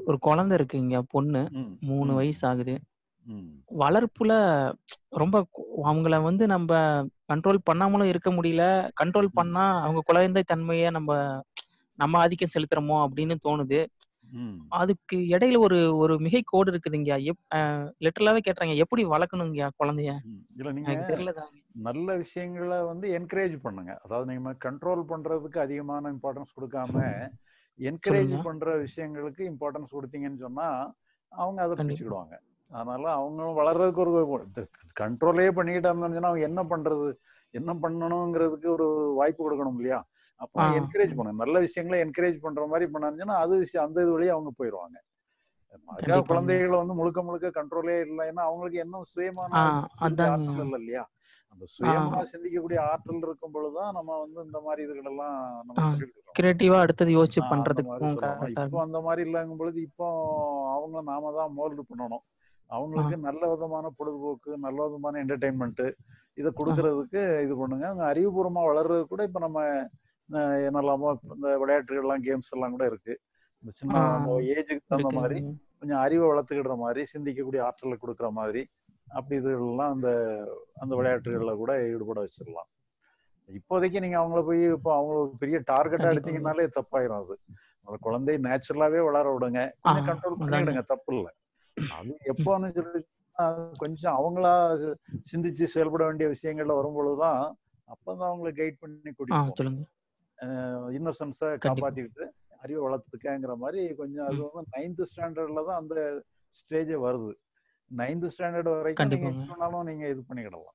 ஒரு குழந்தை இருக்குங்க பொண்ணு. ம், 3 ம். வயசு ஆகுது. ம். வளர்ப்புல ரொம்ப கு அவங்கள வந்து நம்ப கண்ட்ரோல் பண்ணாமலும் இருக்க முடியல. கண்ட்ரோல் ம். பண்ணா அவங்க குழந்தை தன்மைய நம்ப நம்ம ஆதிக்கம் செலுத்துறோமோ அப்படின்னு தோணுது. ம். அதுக்கு இடையில ஒரு ஒரு மிகை கோடு இருக்குதுங்கயா. எப் அ லிட்டரலாவே கேட்கிறேங்க. எப்படி வளர்க்கணுங்கயா குழந்தைய? ம். இல்ல நீங்க எனக்கு தெரியலதாங்க. நல்ல விஷயங்கள வந்து என்கரேஜ் பண்ணுங்க. அதாவது நீங்க கண்ட்ரோல் பண்றதுக்கு அதிகமான இம்பார்ட்டன்ஸ் குடுக்காம, என்கரேஜ் சொல்லுங்க. பண்ற விஷயங்களுக்கு இம்பார்ட்டன்ஸ் குடுத்தீங்கன்னு சொன்னா, அவங்க அத கண்டிப்பா. பிடிச்சுக்கிடுவாங்க. அதனால அவங்களும் வளர்றதுக்கு ஒரு கண்ட்ரோலே பண்ணிக்கிட்டு இருந்தாங்கன்னு சொன்னா, அவங்க என்ன பண்றது? என்ன பண்ணணுங்கிறதுக்கு ஒரு வாய்ப்பு குடுக்கணும் இல்லையா? அப்ப ஆ. என்கரேஜ் பண்ணுங்க. நல்ல விஷயங்கள என்கரேஜ் பண்ற மாரி பண்ணாங்கன்னா, அது விஷயம் அந்த இது வழியா அவங்க போயிருவாங்க. அதுக்காக கண்டிப்பாங்க. குழந்தைகள வந்து முழுக்க முழுக்க கண்ட்ரோலே இல்லைன்னா, அவங்களுக்கு இன்னும் சுயமான ஆ சிந்திக்கக்கூடிய அதாங்க. ஆற்றல் இல்ல இல்லையா? அந்த ஆ. சுயமா சிந்திக்கக்கூடிய ஆற்றல் இருக்கும் பொழுது தான் நம்ம வந்து இந்த மாரி இதுகளெல்லாம் நம்ம ஆ. சொல்லிக் குடுக்குறோம். கிரியேட்டிவா அடுத்தது யோசிச்சு ஆ அந்த மாரி பண்றதுக்கும் சொல்லுவோம். கரெக்ட்டா இப்போ இருக்கும். அந்த மாரி இல்லங்கும் பொழுது, இப்போ அவங்கள நாம தான் மோல்டு பண்ணணும். ஆ. அவங்களுக்கு நல்ல விதமான பொழுதுபோக்கு, நல்ல விதமான என்டர்டெயின்மென்ட் இத ஆ. குடுக்குறதுக்கு இது பண்ணுங்க. அவங்க அறிவுபூர்வமா வளர்றதுக்கு கூட இப்ப நம்ம அ என்னலாமோ இந்த விளையாட்டுகள்லாம், கேம்ஸ் எல்லாம் கூட இருக்கு. இந்த ஆ. சின்ன அந்த ஏஜ்க்கு தகுந்த மாரி இருக்குங்க. கொஞ்சம் அறிவ வளர்த்துக்கிடுற மாரி, சிந்திக்கக்கூடிய ஆற்றல குடுக்குற மாதிரி, அப்படி இதுகள்லாம் அந்த அந்த விளையாட்டுகள்ல கூட ஈடுபட வச்சிரலாம். இப்போதைக்கு நீங்க அவங்கள போய் இப்போ அவங்க பெரிய டார்கெட்டா கண்டிப்பாங்க. எடுத்தீங்கன்னாலே தப்பாயிரும் அது. அந்த குழந்தை நேச்சுரலாவே வளர விடுங்க. ஆ கொஞ்சம் கண்ட்ரோல் அதாங்க. பண்ணிடுங்க தப்பு இல்ல. அது ம். எப்போன்னு சொல்லி கொஞ்சம் அவங்களா சிந்திச்சு செயல்பட வேண்டிய விஷயங்கள்ல வரும்பொழுது தான், அப்பதான் அவங்கள கைட் பண்ணி ஆ கூட்டிட்டு போணும். சொல்லுங்க. அ இன்னோசன்ஸ கண்டிப்பா. காப்பாத்திக்கிட்டு, அறிவ வளர்த்துக்கங்கிற மாரி கொஞ்சம் அது ம். வந்து 9த் ஸ்டாண்டர்ட்ல தான் அந்த ஸ்டேஜே வருது. 9த் ஸ்டாண்டர்ட் வரைக்கும் நீங்க கண்டிப்பாங்க. எங்க வேணாலும் நீங்க இது பண்ணிக்கிடலாம்.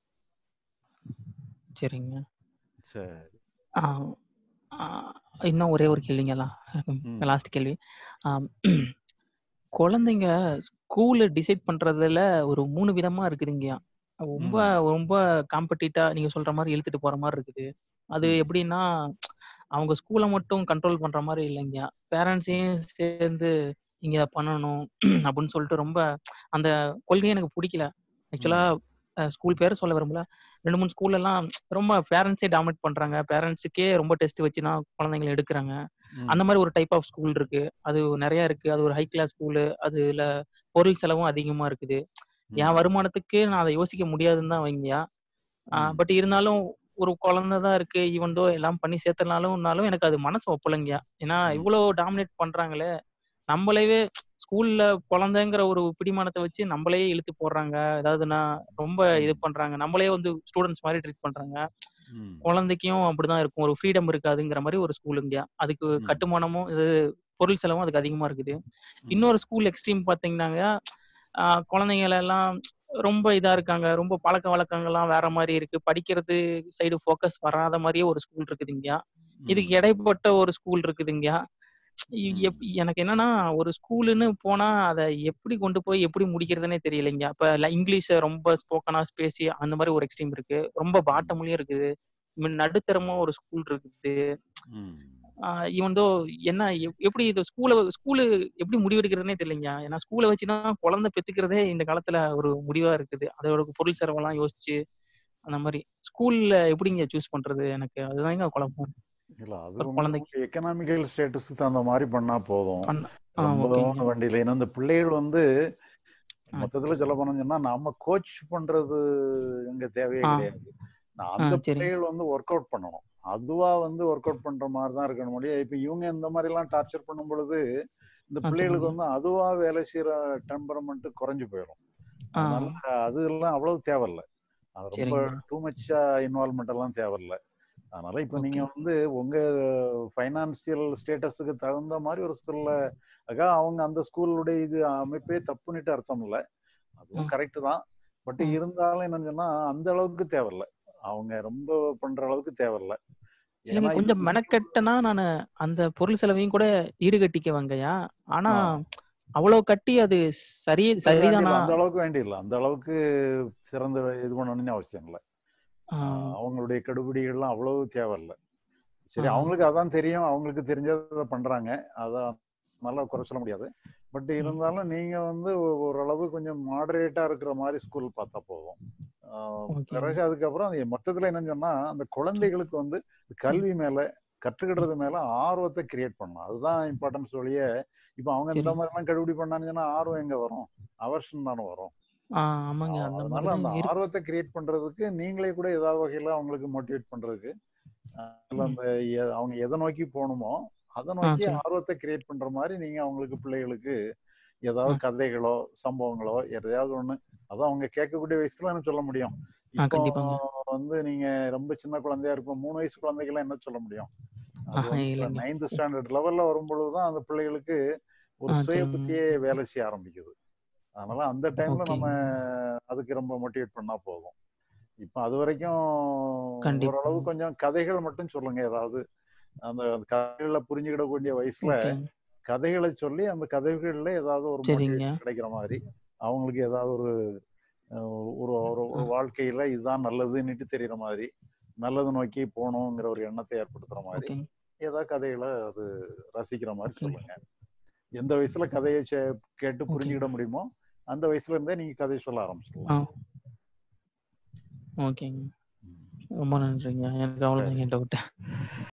சரிங்க. சரி. ஆ. ஆ இன்னும் ஒரே ஒரு கேள்விங்களா? ம். லாஸ்ட் கேள்வி. ஆ குழந்தைங்க ஸ்கூல டிசைட் பண்றதுல ஒரு 3 விதமா இருக்குதுங்கயா. ரொம்ப ம். ரொம்ப காம்படிட்டா நீங்க சொல்ற மாரி இழுத்துட்டு போற மாரி இருக்குது. அது ம். எப்படின்னா, அவங்க ஸ்கூல மட்டும் கண்ட்ரோல் பண்ற மாரி இல்லைங்கயா. ம். பேரண்ட்ஸையும் சேர்ந்து நீங்க இத பண்ணணும் அப்படின்னு சொல்லிட்டு ரொம்ப அந்த கொள்கையே எனக்கு புடிக்கல. ஆக்சுவலா ம். அ ஸ்கூல் பேர சொல்ல விரும்பல. 2, 3 ஸ்கூல்லலாம் ரொம்ப பேரண்ட்ஸே டாமினேட் பண்றாங்க. பேரண்ட்ஸுக்கே ரொம்ப டெஸ்ட் வச்சு தான் குழந்தைங்கள எடுக்குறாங்க. அந்த ம். மாரி ஒரு டைப் ஆஃப் ஸ்கூல் இருக்கு. அது நெறைய இருக்கு. அது ஒரு ஹை கிளாஸ் ஸ்கூலு. அதுல பொருள் செலவும் அதிகமா இருக்குது. என் ம். வருமானத்துக்கு நான் அத யோசிக்க முடியாதுன்னு தான் வைங்கயா. ஆ ம். பட் இருந்தாலும் ஒரு குழந்தை தான் இருக்கு. ஈவன் தோ எல்லாம் பண்ணி சேர்த்தனாலும்னாலும் எனக்கு அது மனசு ஒப்பலைங்கயா. ஏன்னா ம். இவ்ளோ டாமினேட் பண்றாங்களே! நம்மளவே ஸ்கூல்ல குழந்தைங்கிற ஒரு பிடிமானத்த வச்சு நம்மளையே இழுத்து போடுறாங்க. அதாவதுன்னா ரொம்ப இது ம். பண்றாங்க. நம்மளே வந்து ஸ்டூடண்ட்ஸ் மாரி ட்ரீட் பண்றாங்க. ம். குழந்தைக்கும் அப்படிதான் இருக்கும். ஒரு ஃப்ரீடம் இருக்காதுங்கிற மாரி ஒரு ஸ்கூலுங்கயா. அதுக்கு ம். கட்டுமானமும் இது பொருள் செலவும் அதுக்கு அதிகமா இருக்குது. ம். இன்னொரு ஸ்கூல் எக்ஸ்ட்ரீம் பார்த்தீங்கன்னாங்க, ஆ குழந்தைங்கள எல்லாம் ரொம்ப இதா இருக்காங்க. ரொம்ப பழக்கவழக்கங்கள்லாம் வேற மாரி இருக்கு. படிக்கிறது சைடு ஃபோக்கஸ் வராத மாரியே ஒரு ஸ்கூல் இருக்குதுங்கயா. இதுக்கு ம். இடைப்பட்ட ஒரு ஸ்கூல் இருக்குதுங்கயா. எப் ம். எனக்கு என்னன்னா, ஒரு ஸ்கூலுன்னு போனா அத எப்படி கொண்டு போய் எப்படி முடிக்கிறதுன்னே தெரியலைங்கயா. இப்ப ல இங்கிலீஷ ரொம்ப ஸ்போக்கனா பேசி அந்த மாரி ஒரு எக்ஸ்ட்ரீம் இருக்கு. ரொம்ப ம். பாட்டம்லயும் இருக்குது. நடுத்தரமா ஒரு ஸ்கூல் இருக்குது. ம். ஆ ஈவன் தோ என்ன எப் எப்படி இது ஸ்கூல ஸ்கூலு எப்படி முடிவெடுக்கிறதுன்னே தெரியலைங்கயா. ஏன்னா ஸ்கூல வச்சு தான் குழந்தை பெத்துக்கிறதே இந்த காலத்துல ஒரு முடிவா இருக்குது. அதோட பொருள் செலவெல்லாம் யோசிச்சு, அந்த மாரி. ஸ்கூல்ல எப்படிங்க சூஸ் பண்றது? எனக்கு அதுதாங்க குழப்பம். இல்ல அது ஒரு குழந்தைக்கு. உங்களுடைய எக்கனாமிக்கல் ஸ்டேட்டஸ்க்கு தகுந்த மாரி பண்ணா போதும். பண்ண ஆ ரொம்ப ஓகேங்க. வண்டியில ஏன்னா இந்த பிள்ளைகள் வந்து ஆ. மொத்தத்துல சொல்ல போனோம்னு சொன்னா, நம்ம கோச் பண்றது இங்க தேவையே ஆ. கிடையாது. நான் ஆ அந்த சரிங்க. பிள்ளைகள் வந்து ஒர்க் அவுட் பண்ணணும். அதுவா வந்து ஒர்க் அவுட் பண்ற மாரி தான் இருக்கணும் ஒழிய, இப்ப இவங்க இந்த மாரிலாம் டார்ச்சர் பண்ணும் பொழுது, இந்த ஆ பிள்ளைகளுக்கு சொல்லுங்க. வந்து அதுவா வேலை செய்ற டெம்பரமென்ட் குறைஞ்சு போயிரும். ஆ. அதனால அதெல்லாம் அவ்வளவு தேவையில்ல. அது ரொம்ப சரிங்க. டூ மச்சா இன்வால்வ்மென்ட் எல்லாம் தேவையில்ல. அதனால இப்ப நீங்க ஓகே. வந்து உங்க ஃபைனான்சியல் ஸ்டேட்டஸ்க்கு தகுந்த மாரி ஒரு ஸ்கூல்ல அதுக்காக அவங்க அந்த ஸ்கூலுடைய இது அமைப்பே தப்புன்னுட்டு அர்த்தம் இல்ல. ஆ. அதுவும் கரெக்ட் தான். பட் ஆ. இருந்தாலும் என்னன்னு சொன்னா, அந்த அளவுக்கு தேவையில்ல. அவங்க ரொம்ப பண்ற அளவுக்கு தேவையில்ல. இல்லங்க ஏன்னா இது கொஞ்சம் மெனக்கெட்டனா நானு அந்த பொருள் செலவையும் கூட ஈடுகட்டிக்குவேங்கய்யா. ஆனா, ஆ. அவ்வளோ கட்டி அது சரி அது சரிதானா? வேண்டியதில்ல. அந்த அளவுக்கு வேண்டியதில்ல. அந்த அளவுக்கு சிறந்த இது பண்ணணும்னு அவசியம் இல்ல. ஆ. ஆ அவங்களுடைய கெடுபிடிகள்லாம் அவ்வளவு தேவையில்ல. ஆ. சரி அவங்களுக்கு அதான் தெரியும். அவங்களுக்கு தெரிஞ்சத பண்றாங்க. அதான் அதனால குறை சொல்ல முடியாது. பட் ம். இருந்தாலும் நீங்க வந்து ஒ- ஓரளவு கொஞ்சம் மாடரேட்டா இருக்கிற மாரி ஸ்கூல் பார்த்தா போதும். ஆ ஓகேங்க. பிறகு அதுக்கப்புறம் அது மொத்தத்துல என்னன்னு சொன்னா, அந்த ம். குழந்தைகளுக்கு வந்து ம். கல்வி மேல கற்றுக்கிடுறது மேல ஆர்வத்தை கிரியேட் பண்ணணும் அதுதான் இம்பார்ட்டன்ஸ் ஒழிய இப்போ அவங்க இந்த சரி. மாதிரிலாம் கடுபிடி பண்ணாங்கன்னா ஆர்வம் எங்க வரும் அவர்ஷன் தானே வரும் ஆ ஆமாங்க அந்த அதனால மாதிரி அந்த தான் இருக்கு ஆர்வத்தை கிரியேட் பண்றதுக்கு நீங்களே கூட ஏதாவது வகையில அவங்களுக்கு மோட்டிவேட் பண்றதுக்கு அஹ், இல்ல ம். அந்த எ- அவங்க எதை நோக்கி போகணுமோ அதை ஆ நோக்கி சரி ஆர்வத்தை கிரியேட் பண்ற மாதிரி நீங்க அவங்களுக்கு பிள்ளைகளுக்கு ஏதாவது ஆ கதைகளோ சம்பவங்களோ எதையாவது ஒண்ணு அதான் அவங்க கேட்கக்கூடிய வயசுல எனக்கு சொல்ல முடியும் ஆ இப்போ கண்டிப்பாங்க வந்து நீங்க ரொம்ப சின்ன குழந்தையா இருக்கும் மூணு வயசு குழந்தைகள்லாம் என்ன சொல்ல முடியும் அது ஆ வந்து இல்லைங்க நைன்த் ஸ்டாண்டர்ட் லெவல்ல வரும்பொழுதுதான் அந்த பிள்ளைகளுக்கு ஒரு ஆ சுய சரி புத்தியே வேலை செய்ய ஆரம்பிக்குது அதனால அந்த டைம்ல நம்ம ஓகேங்க அதுக்கு ரொம்ப மோட்டிவேட் பண்ணா போதும் இப்போ அது வரைக்கும் ஓரளவு கண்டிப்பாங்க கொஞ்சம் கதைகள் மட்டும் சொல்லுங்க ஏதாவது அந்த அந்த கதைகளை புரிஞ்சுக்கிடக்கூடிய வயசுல ஓகேங்க கதைகளை சொல்லி அந்த கதைகள்ல ஏதாவது ஒரு சரிங்க மோட்டிவேஷன் கிடைக்கிற மாதிரி அவங்களுக்கு ஏதாவது ஒரு அஹ், ஒரு ஒரு ஆ ஒரு வாழ்க்கையில இதுதான் நல்லதுன்னுட்டு தெரியுற மாதிரி நல்லது நோக்கி போகணுங்கிற ஒரு எண்ணத்தை ஏற்படுத்துற மாதிரி ஓகேங்க ஏதாவது கதைகளை அது ரசிக்கிற மாதிரி ஓகேங்க சொல்லுங்க எந்த வயசுல கதையை சே- கேட்டு ஓகேங்க புரிஞ்சுக்கிட முடியுமோ அந்த வயசுல இருந்தே நீங்க கதை சொல்ல ஆ ஆரம்பிச்சிடலாம் ஓகேங்க ம். ரொம்ப நன்றிங்க எனக்கு சரி அவ்வளோதான் என் டவுட்